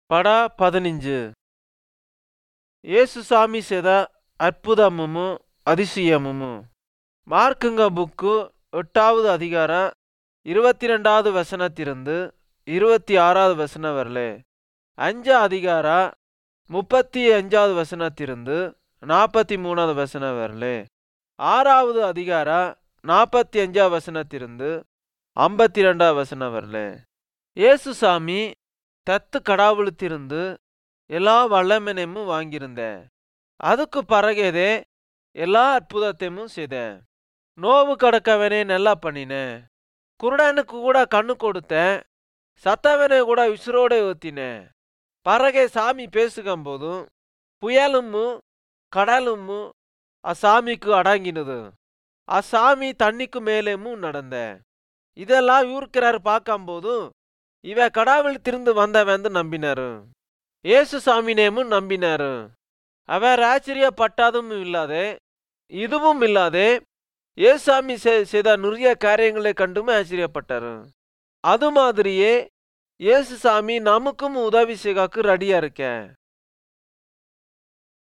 படா பதினஞ்சு ஏசுசாமி செய்த அற்புதமும் அதிசயமும் மார்க்குங்க புக்கு எட்டாவது அதிகாரம் இருபத்தி ரெண்டாவது வசனத்திலிருந்து இருபத்தி ஆறாவது வசனம் வரல அஞ்சு அதிகாரம் முப்பத்தி அஞ்சாவது வசனத்திலிருந்து நாற்பத்தி மூணாவது வசனம் வரல ஆறாவது அதிகாரம் நாற்பத்தி அஞ்சாவது வசனத்திலிருந்து ஐம்பத்தி ரெண்டாவது வசனம் வரல ஏசுசாமி தத்து கடவுளுத்திருந்து எல்லா வல்லமனையும் வாங்கியிருந்தேன் அதுக்கு பிறகேதே எல்லா அற்புதத்தையும் செய்தேன் நோவு கடக்கவனே நல்லா பண்ணினேன் குருடனுக்கு கூட கண்ணு கொடுத்தேன் சத்தவனை கூட விசிறோட ஊத்தினேன் பறகே சாமி பேசுகும் போதும் புயலும் கடலும் அசாமிக்கு அடங்கினது அசாமி தண்ணிக்கு மேலேயும் நடந்தேன் இதெல்லாம் இவருக்கிறார் பார்க்கும்போதும் இவ கடவுள் திருந்து வந்தவன் நம்பினாரு ஏசு சாமினேமும் நம்பினாரு அவர் ஆச்சரியப்பட்டதும் இல்லாதே இதுவும் இல்லாதே ஏசாமி செய்த நிறைய காரியங்களை கண்டுமே ஆச்சரியப்பட்டாரு அது மாதிரியே ஏசு சாமி நமக்கும் உதவி செய்யக்கு ரெடியா இருக்கேன்